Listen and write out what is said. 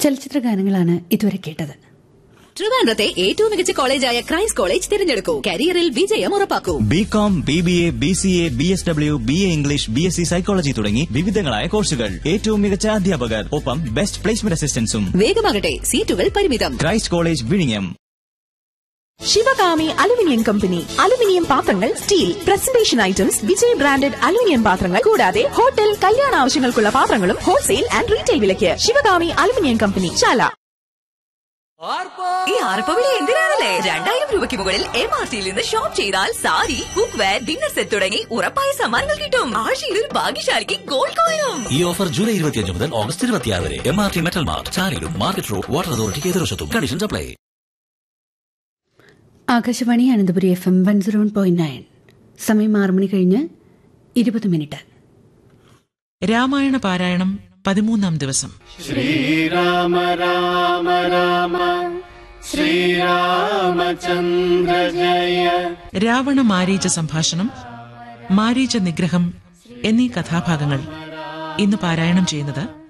ചലച്ചിത്ര ഗാനങ്ങളാണ് ഇതുവരെ കേട്ടത് ട്രിവാൻഡ്രത്തെ ഏറ്റവും മികച്ച കോളേജായ ക്രൈസ്റ്റ് കോളേജ് തിരഞ്ഞെടുക്കൂ കരിയറിൽ വിജയം ഉറപ്പാക്കൂ B com B B A B C A B S W B A English B S C psychology തുടങ്ങി വിവിധങ്ങളായ കോഴ്സുകൾ ഏറ്റവും മികച്ച അധ്യാപകർ ഒപ്പം ബെസ്റ്റ് പ്ലേസ്മെന്റ് അസിസ്റ്റൻസും വേഗമാകട്ടെ സീറ്റുകൾ പരിമിതം ക്രൈസ്റ്റ് കോളേജ് വിഴിഞ്ഞം ശിവകാമി അലുമിനിയം കമ്പനി അലുമിനിയം പാത്രങ്ങൾ steel presentation items Vijay branded aluminium പാത്രങ്ങൾ കൂടാതെ ഹോട്ടൽ കല്യാണ ആവശ്യങ്ങൾക്കുള്ള പാത്രങ്ങളും ഹോൾസെയിൽ ആൻഡ് റീറ്റെയിൽ വിലയ്ക്ക് ശിവകാമി അലുമിനിയം കമ്പനി ചാല ഈ ആർപ്പവിളി എന്തിനാണല്ലേ രണ്ടായിരം രൂപയ്ക്ക് മുകളിൽ എം ആർ ടിയിൽ നിന്ന് ഷോപ്പ് ചെയ്താൽ sari cookware dinner set തുടങ്ങി ഉറപ്പായ സമ്മാനങ്ങൾ കിട്ടും ആഴ്ചയിൽ ഒരു ഭാഗ്യശാലിക്ക് ഗോൾഡ് കോയിനും ഈ ഓഫർ ജൂലൈ ഇരുപത്തിയഞ്ച് മുതൽ ഓഗസ്റ്റ് ഇരുപത്തിയാറ് വരെ M R T metal mart ചാലിലും മാർക്കറ്റ് റോഡ് വാട്ടർ അതോറിറ്റിക്ക് എതിർവശത്തും conditions apply Akashvani Ananthapuri F M one zero point nine സമയം ആറ് മണി കഴിഞ്ഞ് ഇരുപത് മിനിറ്റ് രാമായണ പാരായണം പതിമൂന്നാം ദിവസം ശ്രീരാമ രാമ രാമ ശ്രീരാമചന്ദ്ര ജയ രാവണ മാരീച സംഭാഷണം മാരീച നിഗ്രഹം എന്നീ കഥാഭാഗങ്ങൾ ഇന്ന് പാരായണം ചെയ്യുന്നത്